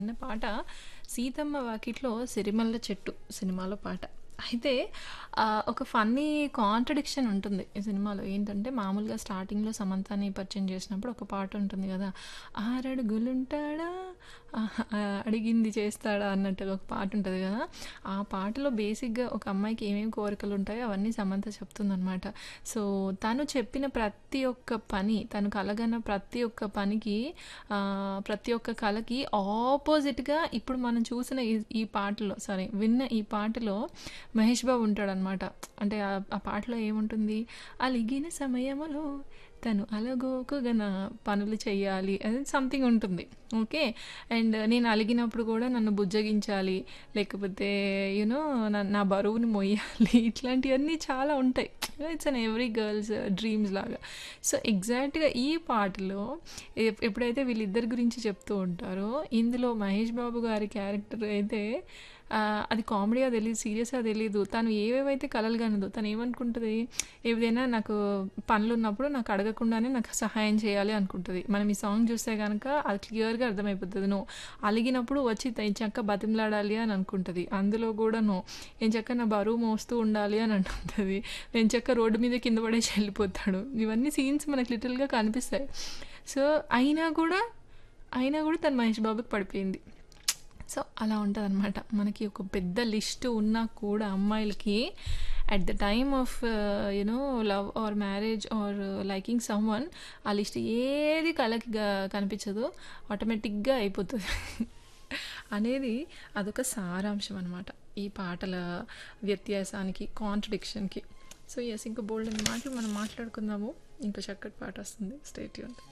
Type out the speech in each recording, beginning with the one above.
అన్న పాట 'సీతమ్మ వాకిట్లో సిరిమల్ల చెట్టు' సినిమాలో పాట. అయితే ఆహ్, ఒక ఫన్నీ కాంట్రడిక్షన్ ఉంటుంది ఈ సినిమాలో. ఏంటంటే మామూలుగా స్టార్టింగ్‌లో సమంతని పరిచయం చేసినప్పుడు ఒక పాట ఉంటుంది గదా! ఆరడుగులుంటాడా ఆహ్, అడిగింది చేస్తాడా అన్నట్టుగా ఒక పాట ఉంటది గదా! ఆ పాటలో బేసిక్‌గా ఒక అమ్మాయికి ఏమేమి కోరికలుంటాయో అవన్నీ సమంత చెప్తుందనమాట. సో, తను చెప్పిన ప్రతి ఒక్క పని, తను కలగన్న ప్రతి ఒక్క పనికి ఆహ్, ప్రతి ఒక్క కలకి ఆపోజిట్‌గా ఇప్పుడు మనం చూసిన ఈ ఈ పాటలో సారీ విన్న ఈ పాటలో మహేష్ బాబు ఉంటాడనమాట. అంటే ఆహ్, ఆ పాటలో ఏముంటుంది? అలిగిన సమయములో తను అలగోకగన పనులు చెయ్యాలి అని సంథింగ్ ఉంటుంది. ఓకే. అండ్ నేను అలిగినప్పుడు కూడా నన్ను బుజ్జగించాలి. లేకపోతే యూ నో న నా బరువుని మొయ్యాలి. ఇట్లాంటియన్నీ చాలా ఉంటాయి. It's an every girls dreams లాగా. సో, ఎగ్జాక్ట్‌గా ఈ పాటలో ఎప్ ఎప్పుడైతే వీళ్ళిద్దరి గురించి చెప్తూ ఉంటారో, ఇందులో మహేష్ బాబు గారి క్యారెక్టర్ అయితే ఆహ్, అది కామెడీయా తెలీదు, సీరియసా తెలీదు. తను ఏవేవైతే కలలు కనదో తను ఏమనుకుంటది? ఏదైనా నాకు పనులున్నప్పుడు నాకు అడగకుండానే నాకు సహాయం చేయాలి అనుకుంటది. మనం ఈ సాంగ్ చూస్తే గనక అది క్లియర్‌గా అర్థమైపోతది. నో. అలిగినప్పుడు వచ్చి త ఎంచక్కా బతిమలాడాలి అని అనుకుంటది. అందులో కూడా నో. ఎంచక్కా నా బరువు మోస్తూ ఉండాలి అని అంటుంటది. ఎంచక్కా రోడ్డు మీద కింద పడేసి వెళ్ళిపోతాడు. ఇవన్నీ సీన్స్ మనకు లిటిల్‌గా కనిపిస్తాయి. సో, అయినా కూడా అయినా కూడా తను మహేష్ బాబుకి పడిపోయింది. సో, అలా ఉంటదనమాట. మనకి ఒక పెద్ద లిస్ట్ ఉన్నా కూడా అమ్మాయిలకి at the time of you know love or marriage or liking someone ఆ లిస్ట్ ఏది కళ్ళకి గా కనిపించదో ఆటోమేటిక్‌గా అయిపోతది. అనేది అదొక సారాంశం అనమాట. ఈ పాటల వ్యత్యాసానికి, కాంట్రడిక్షన్‌కి. సో, యెస్ ఇంకా బోలెడన్ని మాటలు మనం మాట్లాడుకుందాము. ఇంకో చక్కటి పాట వస్తుంది. Stay tuned.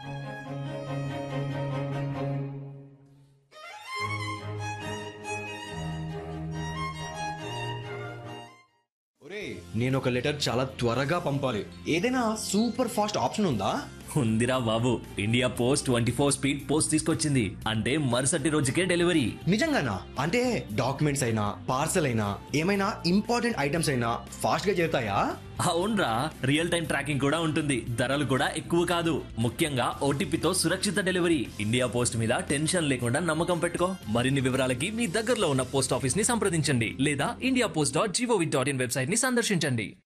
ఒరేయ్ నేను ఒక లెటర్ చాలా త్వరగా పంపాలి ఏదైనా సూపర్ ఫాస్ట్ ఆప్షన్ ఉందా ఉందిరా బాబు India Post twenty four speed post తీసుకొచ్చింది అంటే మరుసటి రోజుకే డెలివరీ నిజంగానా అంటే డాక్యుమెంట్స్ అయినా పార్సల్ అయినా ఏమైనా ఇంపార్టెంట్ ఐటమ్స్ అయినా ఫాస్ట్ గా చేరుతాయా అవునరా రియల్ టైం ట్రాకింగ్ కూడా ఉంటుంది ధరలు కూడా ఎక్కువ కాదు ముఖ్యంగా ఓటీపీతో సురక్షిత డెలివరీ ఇండియా పోస్ట్ మీద టెన్షన్ లేకుండా నమ్మకం పెట్టుకో మరిన్ని వివరాలకి మీ దగ్గరలో ఉన్న పోస్ట్ ఆఫీస్ ని సంప్రదించండి లేదా India Post dot GOV dot in website ని సందర్శించండి